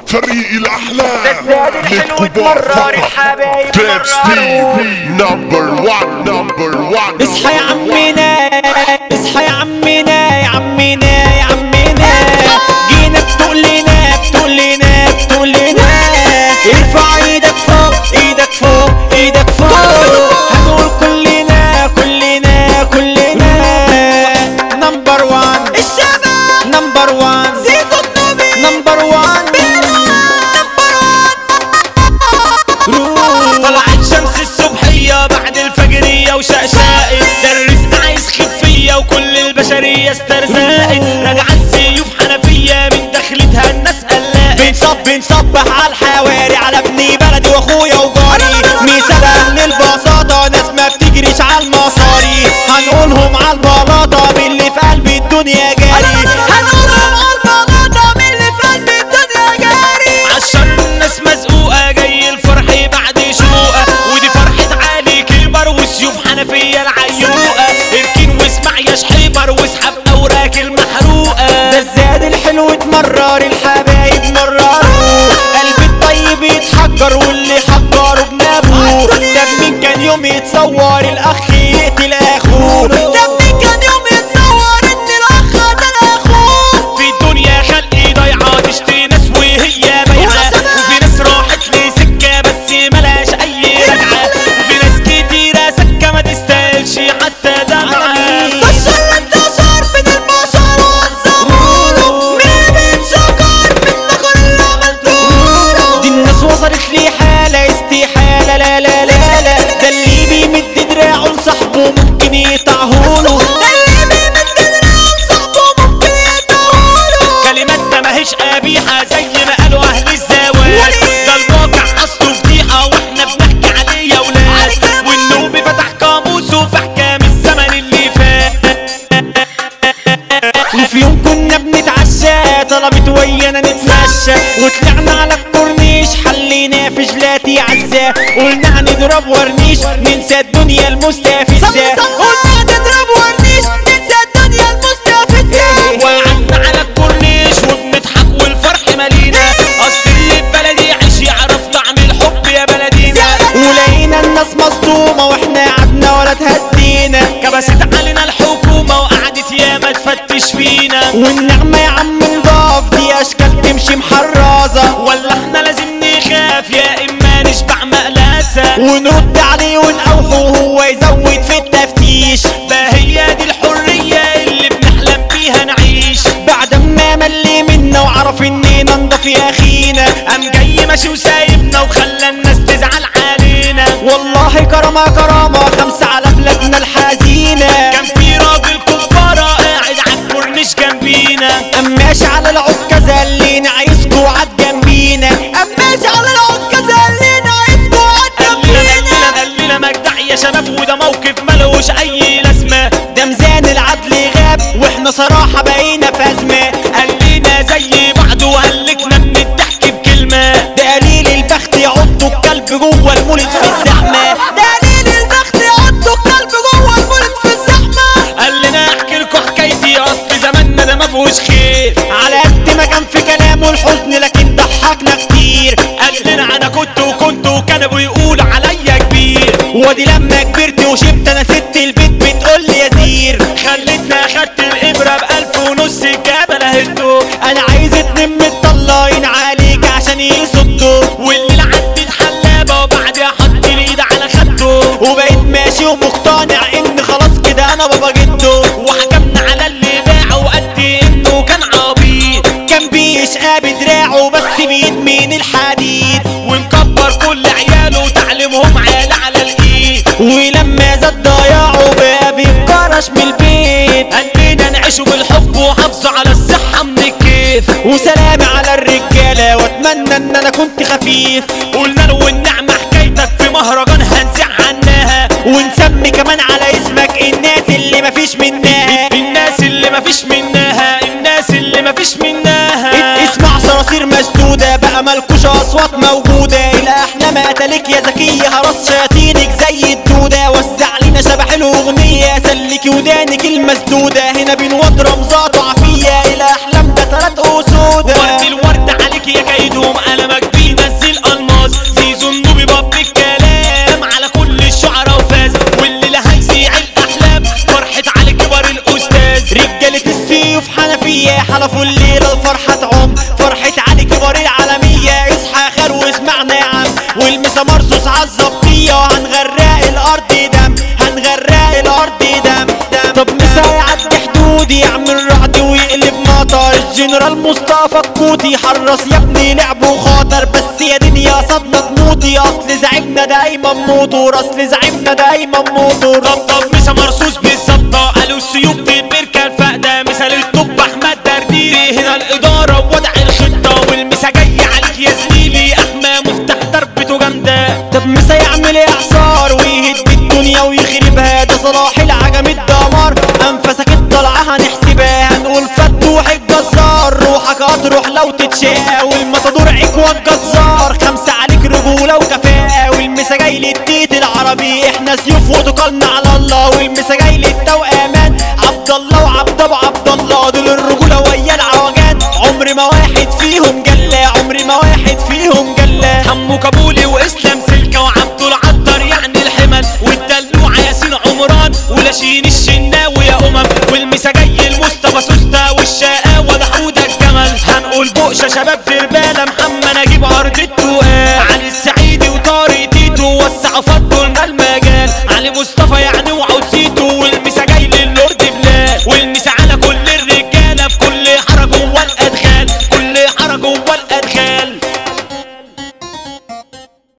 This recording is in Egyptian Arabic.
فريق الاحلام الزاد الحلو للكبار اتمرر فقط الحبايب بيب ستيف نمبر 1 نمبر 1 اصحى يا عمنا اصحى يا عمنا يا عمنا يا عمنا جينا بتقلنا بتقلنا بتقلنا ارفع ايدك فوق ايدك فوق ايدك فوق هنقول كلنا كلنا كلنا نمبر وان الشباب نمبر وان زيد النبي نمبر وان طلعت شمس الصبحية بعد الفجرية وشقشقت ده الرزق عايز خفية وكل البشرية استرزقت راجعة السيوف حنفية من دخلتها الناس قلقت بنصب بنصبح على الحواري على ابني بلدي واخويا وجاري ميسالة من البساطة ناس ما بتجريش على المصاري هنقولهم على البلاطة باللي في قلب الدنيا جاري هنقولهم على البلاطة باللي في قلب الدنيا جاري عشان الناس مزقوقة جاي الفرح بعد شقوقة ودي فرحة علي كبر وسيوف حنفية العيوقة اركن واسمع يا شحيبر واسحب اوراك المحروقة الزاد الحلو اتمرر الحبايب مرروا قلب الطيب يتحجر واللي حجره بنابه ده مين كان يوم يتصور الاخ يقتل اخوه ده مين كان يوم يتصور ان الاخ قتل اخوه في الدنيا خلقي ضايعة تشتري ناس وهي بايعة وفي ناس راحت لي سكة بس ملهاش أي رجعة وفي ناس كتيرة سكة ما تستاهلش حتى دمعة بشر انتشر من البشر والزهور مين بيتشكر من نخر اللي عملتوه دي الناس وصلت لي حالة استحالة لا لا لا لا ده اللي بيمد دراعه لصاحبه ممكن يقطعهوله ده اللي بيمد دراعه لصاحبه ممكن يقطعهوله كلماتنا ماهيش قبيحة زي ما قالوا أهل الزواج ده الواقع أصله فضيحة وإحنا بنحكي عليه يا ولاد والنوبي فتح قاموسه في أحكام الزمن اللي فات وفي يوم كنا بنتعشى طلبت ويانا نتمشى وطلعنا على الكورنيش حلينا في جلاتي عزة قلنا هنضرب ورنيش ننسى الدنيا المستفزة قلنا هنضرب ورنيش ننسى الدنيا المستفزة وقعدنا على الكورنيش وبنضحك والفرح مالينا اصل اللي في بلدي عيش يعرف طعم الحب يا بلدينا ولقينا الناس مصدومة واحنا قعدنا ولا تهدينا كبست علينا الحكومة وقعدت ياما تفتش فينا والنعمة يا عم نضاف دي اشكال تمشي محرزة ولا احنا لازم نخاف يا اما نشبع مقلاسة ونرد عليه ونقوحه وهو يزود في التفتيش فهي دي الحرية اللي بنحلم بيها نعيش بعد ما ملي منا وعرف اننا نضف يا اخينا قام جاي ماشي وسايبنا وخلى الناس تزعل علينا والله كرامة كرامة خمسة على بلادنا الحزينة كان في راجل كبارة قاعد على الكورنيش جنبينا قام ماشي على العكازة اللي عايزكوا عاد جنبينا قام ماشي على العكازة اللي عايزكوا عاد قال لنا قال جنبينا لنا قال لنا مجدع يا شباب وده موقف ملوش اي لازمه ده ميزان العدل غاب واحنا صراحة بقينا في أزمة قال لنا زي بعض وهلكنا من الضحك بكلمه ده قليل البخت يعضوا القلب جوه المولد في الزحمة ده قليل البخت يعضوا القلب جوه المولد في الزحمة قال لنا احكي لكم حكايتي اصل زماننا ده ما فيهوش خير على قد ما كان في كلامه الحزن لكن ضحكنا كتير قال لنا انا كنت وكنت وكانوا بيقولوا عليا كبير وادي لما كبرت وشبت انا ست البيت بتقول لي يا زير خلتنا اخدت الابره بألف ونص الجبل اهدوا انا عايز اتنين متطلعين عليك عشان يصدوا والليل عدت حلابه وبعدها حط الايد على خده وبقيت ماشي ومقتنع ان خلاص كده انا بابا جدو وحكمنا على اللي باعه وقد انه كان عبيط كان بيشقى بدراعه بس بيدمن الحديد ونكبر كل عياله وتعليمهم عالي على الايد ولما زاد ضياعه بقى بيتكرش من البيت قلنا نعيشوا بالحب وحافظوا على الصحة من الكيف وسلامي على الرجالة واتمنى ان انا كنت خفيف قلنا له النعمة حكايتك في مهرجان هنزع عنها ونسمي كمان على اسمك الناس اللي مفيش منها الناس اللي مفيش منها الناس اللي مفيش منها اسمع صراصير مسدودة بقى ملكوش اصوات موجودة الاحلام قتلك يا زكية هرس شياطينك زي الدودة وزع لنا شبح الاغنية سلكي ودانك المسدودة هنا بنود رمزات وعافية الاحلام ده تلات اسود وقت الورد عليك عليك يا كيدهم قلمك بينزل الماس زيزو النوبي باب الكلام على كل الشعراء وفاز واللي لا هيسيع الاحلام فرحة علي كبر الاستاذ رجالة السيوف حنفية حلفوا الليلة الفرحة تعم فرحة علي كبار العالمية اصحى خير واسمعنا يا عم والمسا مرصوص عالظبطية وهنغرق الأرض دم هنغرق الأرض دم دم طب مسا يعدي حدودي يعمل رعد ويقلب مطر الجنرال مصطفى الكوتي حرص يا ابني لعبه خاطر بس يا دنيا صدنا تموتي اصل زعيمنا دايما موتور اصل زعيمنا دايما موتور طب طب مسا مرصوص بالظبطة قالوا السيوف بالبركة الفاقدة مثال الطب احمد درديري هنا الادارة ووضع الخطة والمسا جاي عليك يا زميلي احمى مفتاح ضربته جامدة طب مسا يعمل اعصار ويهد الدنيا ويخربها ده صلاح العجم الدمار انفاسك الطلعة هنحسبها هنقول فتوح الجزار روحك هتروح لو تتشاء والمطادور عكوى الجزار خمسة عليك رجولة وكفاءة والمسا جاي للتيت العربي احنا سيوف وتقلنا على الله والمسا جاي للتوأمان عبد الله وعبد ابو عبد الله دول الرجولة ويا العوجات عمر ما واحد فيهم جلة عمر ما واحد فيهم جلة حمو كابولي واسلام سلكة وعبد العطار يعني الحمل والدلوع ياسين عمران ولاشين الشناوي يا امم والمسا جاي المصطفى سوسته والشقاوة ده حوده الجمل هنقول بقشة شباب دربالة محمد نجيب ارض التقال علي السعيدي وطارق تيتو وسعوا فضوا لنا المجال علي مصطفى يعني وعود